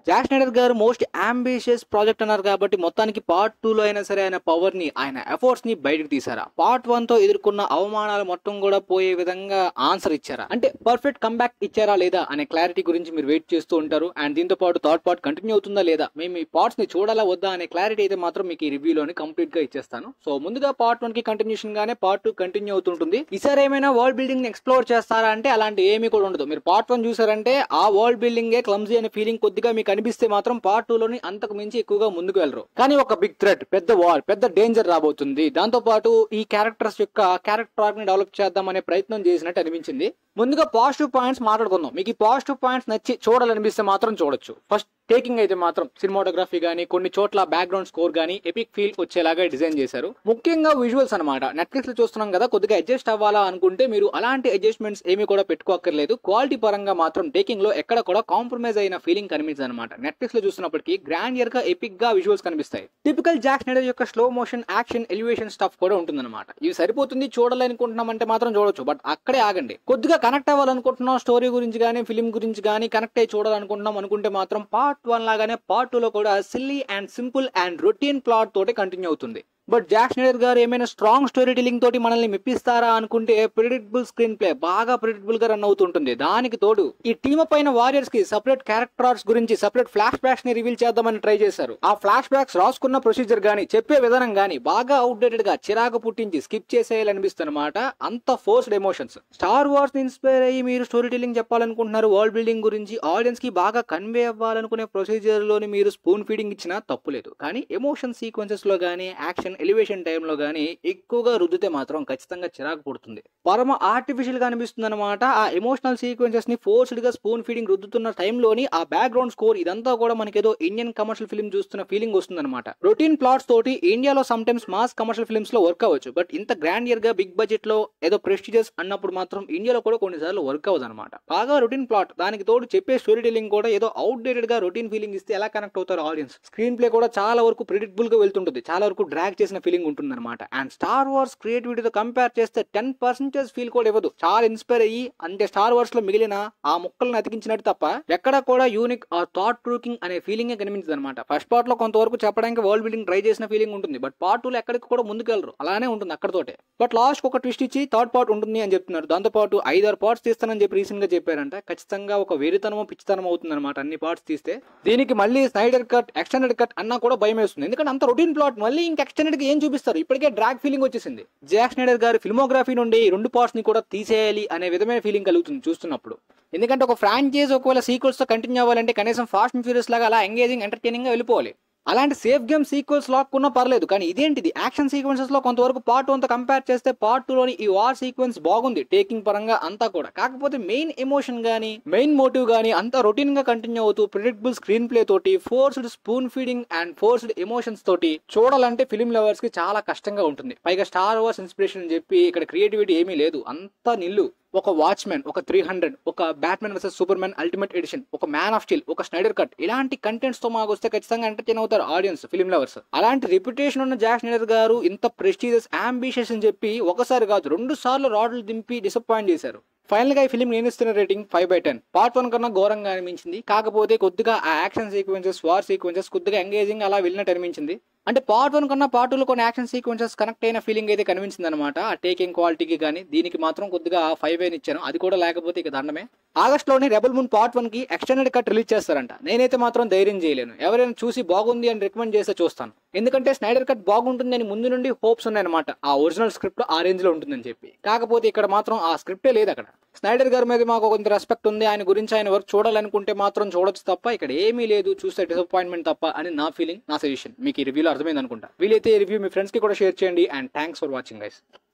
Jack Snyder గారు most ambitious project అన్నారు కాబట్టి మొత్తానికి పార్ట్ టూ లో అయినా సరే ఆయన పవర్ ని ఆయన ఎఫర్ట్స్ ని బయటకు తీసారా పార్ట్ వన్ తో ఎదుర్కొన్న అవమానాలు మొత్తం కూడా పోయే విధంగా ఆన్సర్ ఇచ్చారా అంటే పర్ఫెక్ట్ కంబ్యాక్ ఇచ్చారా లేదా అనే క్లారిటీ గురించి మీరు వెయిట్ చేస్తూ ఉంటారు అండ్ దీంతో పాటు థర్డ్ పార్ట్ కంటిన్యూ అవుతుందా లేదా మేము ఈ పార్ట్స్ ని చూడాలా వద్దా అనే క్లారిటీ అయితే మాత్రం మీకు ఈ రివ్యూలోని కంప్లీట్ గా ఇచ్చేస్తాను సో ముందుగా పార్ట్ వన్ కి కంటిన్యూషన్ గానే పార్ట్ టూ కంటిన్యూ అవుతుంటుంది ఈసారి ఏమైనా వరల్డ్ బిల్డింగ్ ని ఎక్స్ప్లోర్ చేస్తారా అంటే అలాంటి ఏమీ కూడా ఉండదు మీరు పార్ట్ వన్ చూసారంటే ఆ వరల్డ్ బిల్డింగ్ ఏ క్లమ్జీ అనే ఫీలింగ్ కొద్దిగా మీకు అనిపిస్తే మాత్రం పార్ట్ టూ లోని అంతకు మించి ఎక్కువగా ముందుకు వెళ్ళరు కానీ ఒక బిగ్ థ్రెట్ పెద్ద వార్ పెద్ద డేంజర్ రాబోతుంది దాంతో పాటు ఈ క్యారెక్టర్స్ యొక్క క్యారెక్టర్ ఆర్క్ ని డెవలప్ చేద్దాం అనే ప్రయత్నం చేసినట్టు అనిపించింది ముందుగా పాజిటివ్ పాయింట్స్ మాట్లాడుకుందాం మీకు ఈ పాజిటివ్ పాయింట్స్ నచ్చి చూడాలనిపిస్తే మాత్రం చూడొచ్చు ఫస్ట్ టేకింగ్ అయితే మాత్రం సినిమాటోగ్రఫీ కానీ కొన్ని చోట్ల బ్యాక్గ్రౌండ్ స్కోర్ కానీ ఎపిక్ ఫీల్ వచ్చేలాగా డిజైన్ చేశారు ముఖ్యంగా విజువల్స్ అనమాట నెట్ఫ్లిక్స్ లో చూస్తున్నాం కదా కొద్దిగా అడ్జస్ట్ అవ్వాలా అనుకుంటే మీరు అలాంటి అడ్జస్ట్మెంట్స్ ఏమీ కూడా పెట్టుకోక్కర్లేదు క్వాలిటీ పరంగా మాత్రం టేకింగ్ లో ఎక్కడ కూడా కాంప్రమైజ్ అయిన ఫీలింగ్ కనిపించదు అనమాట నెట్ఫ్లిక్స్ లో చూస్తున్నప్పటికీ గ్రాండ్ ఇయర్ గా ఎపిక్ గా విజువల్స్ కనిపిస్తాయి టిపికల్ జాక్ స్నైడర్ యొక్క slow motion action elevation stuff కూడా ఉంటుందన్నమాట ఇవి సరిపోతుంది చూడాలనుకుంటున్నామంటే మాత్రం చూడొచ్చు బట్ అక్కడే ఆగండి కొద్దిగా కనెక్ట్ అవ్వాలనుకుంటున్నాం స్టోరీ గురించి కానీ ఫిలిం గురించి కానీ కనెక్ట్ అయ్యి చూడాలనుకుంటున్నాం అనుకుంటే మాత్రం పార్ట్ వన్ లాగానే పార్ట్ టూ లో కూడా silly and simple and routine plot తోటి కంటిన్యూ అవుతుంది బట్ జాక్ స్నైడర్ గారు ఏమైనా స్ట్రాంగ్ స్టోరీ టెలింగ్ తోటి మనల్ని మెప్పిస్తారా అనుకుంటే ప్రిడిక్టబుల్ స్క్రీన్ ప్లే బాగా ప్రిడిక్టబుల్ గా రన్ అవుతుంటుంది దానికి తోడు ఈ టీమ్ పైన వారియర్స్ కి సపరేట్ క్యారెక్టర్స్ గురించి సపరేట్ ఫ్లాష్ బ్యాక్స్ ని రివీల్ చేద్దామని ట్రై చేశారు ఆ ఫ్లాష్ బ్యాక్స్ రాసుకున్న ప్రొసీజర్ గానీ చెప్పే విధానం గానీ బాగా అవుట్డేటెడ్ గా చిరాకు పుట్టించి స్కిప్ చేసేయాలనిపిస్తుంది అంత ఫోర్స్డ్ ఎమోషన్స్ స్టార్ వార్స్ ని ఇన్స్పైర్ అయ్యి మీరు స్టోరీ టెలింగ్ చెప్పాలనుకుంటున్నారు వరల్డ్ బిల్డింగ్ గురించి ఆడియన్స్ కి బాగా కన్వే అవ్వాలనుకునే ప్రొసీజర్ లోని మీరు స్పూన్ ఫీడింగ్ ఇచ్చినా తప్పులేదు కానీ ఎమోషన్ సీక్వెన్సెస్ లో గానీ యాక్షన్ ఎలివేషన్ టైంలో గానీ ఎక్కువగా రుద్దితే మాత్రం ఖచ్చితంగా చిరాకు పుడుతుంది పరమ ఆర్టిఫిషియల్ గా అనిపిస్తుంది అనమాట ఆ ఎమోషనల్ సీక్వెన్సెస్ ని ఫోర్స్డ్ గా స్పూన్ ఫీడింగ్ రుద్దుతున్న టైంలోని ఆ బ్యాక్గ్రౌండ్ స్కోర్ ఇదంతా కూడా మనకేదో ఇండియన్ కమర్షియల్ ఫిల్మ్ చూస్తున్న ఫీలింగ్ వస్తుంది అనమాట రొటీన్ ప్లాట్స్ తోటి ఇండియాలో sometimes mass commercial films లో వర్క్ అవ్వచ్చు బట్ ఇంత గ్రాండ్ ఇయర్ గా బిగ్ బడ్జెట్ లో ఏదో ప్రెస్టిజియస్ అన్నప్పుడు మాత్రం ఇండియాలో కూడా కొన్నిసార్లు వర్క్ అవ్వదు అనమాట బాగా రొటీన్ ప్లాట్ దానికి తోడు చెప్పే స్టోరీ టెలింగ్ కూడా ఏదో అవుట్డేటెడ్ గా రొటీన్ ఫీలింగ్ ఇస్తే ఎలా కనెక్ట్ అవుతారు ఆడియన్స్ స్క్రీన్ ప్లే కూడా చాలా వరకు ప్రిడిక్టబుల్ గా వెళ్తుంటుంది చాలా వరకు డ్రాగ్ చేసిన ఫీలింగ్ ఉంటుంది అనమాట అండ్ స్టార్ వార్స్ క్రియేటివిటీతో కంపేర్ చేస్తే టెన్ పర్సెంటేజ్ ఫీల్ కూడా ఇవ్వదు చాలా ఇన్స్పైర్ అయ్యి అంటే స్టార్ వార్స్ లో మిగిలిన ఆ ముక్కలను అతికించినట్టు తప్ప ఎక్కడ కూడా యూనిక్ ఆ థాట్ ట్రూకింగ్ అనే ఫీలింగ్ కనిపించదు అనమాట ఫస్ట్ పార్ట్ లో కొంతవరకు చెప్పడానికి వరల్డ్ బిల్డింగ్ ట్రై చేసిన ఫీలింగ్ ఉంటుంది బట్ పార్ట్ టూ లో ఎక్కడికి కూడా ముందుకెళ్ళరు అలానే ఉంటుంది అక్కడతోటే బట్ లాస్ట్ ఒక ట్విస్ట్ ఇచ్చి థర్డ్ పార్ట్ ఉంటుంది అని చెప్తున్నారు దాంతో పాటు ఐదారు పార్ట్స్ తీస్తానని చెప్పి రీసెంట్ గా చెప్పారంట ఖచ్చితంగా ఒక వెరితనమో పిచ్చితనం అవుతుంది అనమాట అన్ని పార్ట్స్ తీస్తే దీనికి మళ్ళీ స్నైడర్ కట్ ఎక్స్టెండెడ్ కట్ అన్నా కూడా భయం వేస్తుంది ఎందుకంటే అంత రొటీన్ ప్లాట్ మళ్ళీ ఇంకా ఎక్స్టెండెడ్ గా ఏం చూపిస్తారు ఇప్పటికే డ్రాగ్ ఫీలింగ్ వచ్చేసింది జాక్ స్నైడర్ గారి ఫిల్మోగ్రఫీ నుండి ఈ రెండు పార్ట్స్ ని కూడా తీసేయాలి అనే విధమైన ఫీలింగ్ కలుగుతుంది చూస్తున్నప్పుడు ఎందుకంటే ఒక ఫ్రాంచైజ్ ఒకవేళ సీక్వెల్స్ తో కంటిన్యూ అవ్వాలంటే కనీసం ఫాస్ట్ అండ్ ఫ్యూరియస్ లాగా అలా ఎంగేజింగ్ ఎంటర్టైనింగ్ గా వెళ్ళిపోవాలి అలాంటి సేఫ్ గేమ్ సీక్వెల్స్ లాక్కున్నా పర్లేదు కానీ ఇదేంటిది యాక్షన్ సీక్వెన్సెస్ లో కొంతవరకు పార్ట్ వన్ తో కంపేర్ చేస్తే పార్ట్ టూ లోని ఈ వార్ సీక్వెన్స్ బాగుంది టేకింగ్ పరంగా అంతా కూడా కాకపోతే మెయిన్ ఎమోషన్ గానీ మెయిన్ మోటివ్ గానీ అంతా రొటీన్ గా కంటిన్యూ అవుతూ ప్రిడిక్టబుల్ స్క్రీన్ ప్లే తోటి forced spoon feeding and forced emotions తోటి చూడాలంటే ఫిలిం లవర్స్ కి చాలా కష్టంగా ఉంటుంది పైగా స్టార్ వార్స్ ఇన్స్పిరేషన్ అని చెప్పి ఇక్కడ క్రియేటివిటీ ఏమీ లేదు అంతా నిల్లు ఒక వాచ్మెన్ ఒక త్రీ హండ్రెడ్ ఒక Batman versus Superman Ultimate Edition ఒక మ్యాన్ ఆఫ్ స్టీల్ ఒక స్నైడర్ కట్ ఇలాంటి కంటెంట్స్ తో మాకు వస్తే ఖచ్చితంగా ఎంటర్టైన్ అవుతారు ఆడియన్స్ ఫిల్మ్ లవర్స్ అలాంటి రిప్యుటేషన్ ఉన్న జాక్ స్నైడర్ గారు ఇంత ప్రెస్టీజియస్ అంబిషియస్ అని చెప్పి ఒకసారి కాదు రెండు సార్లు రాడ్లు దింపి డిసప్పాయింట్ చేశారు ఫైనల్ గా ఈ ఫిల్మ్ నేను ఇస్తున్న rating five by ten part one కన్నా ఘోరంగా అనిపించింది కాకపోతే కొద్దిగా ఆ యాక్షన్ సీక్వెన్సెస్ వార్ సీక్వెన్సెస్ కొద్దిగా ఎంగేజింగ్ అలా వెళ్ళినట్టు అనిపించింది అంటే పార్ట్ వన్ కన్నా పార్ట్ టూలో కొన్ని యాక్షన్ సీక్వెన్సెస్ కనెక్ట్ అయిన ఫీలింగ్ అయితే కనిపించింది అనమాట ఆ టేకింగ్ క్వాలిటీకి కానీ దీనికి మాత్రం కొద్దిగా ఫైవ్ అయిన ఇచ్చాను అది కూడా లేకపోతే ఇక దండమే ఆగస్ట్ లోని రెబల్ మూన్ పార్ట్ వన్ కి ఎక్స్టెండెడ్ కట్ రిలీజ్ చేస్తారంట నేనైతే మాత్రం ధైర్యం చేయలేను ఎవరైనా చూసి బాగుంది అని రికమెండ్ చేస్తే చూస్తాను ఎందుకంటే స్నైడర్ కట్ బాగుంటుంది అని ముందు నుండి హోప్స్ ఉన్నాయన్నమాట ఆ ఒరిజినల్ స్క్రిప్ట్ ఆ రేంజ్ లో ఉంటుందని చెప్పి కాకపోతే ఇక్కడ మాత్రం ఆ స్క్రిప్టే లేదు అక్కడ స్నైడర్ గారి మీద మాకు కొంత రెస్పెక్ట్ ఉంది ఆయన గురించి ఆయన వర్క్ చూడాలనుకుంటే మాత్రం చూడొచ్చు తప్ప ఇక్కడ ఏమీ లేదు చూస్తే డిసప్పాయింట్మెంట్ తప్ప అని నా ఫీలింగ్ నా సజెషన్ మీకు ఈ రివ్యూలో అర్థమైంది అనుకుంటా వీలైతే ఈ రివ్యూ మీ ఫ్రెండ్స్ కి కూడా షేర్ చేయండి and thanks for watching guys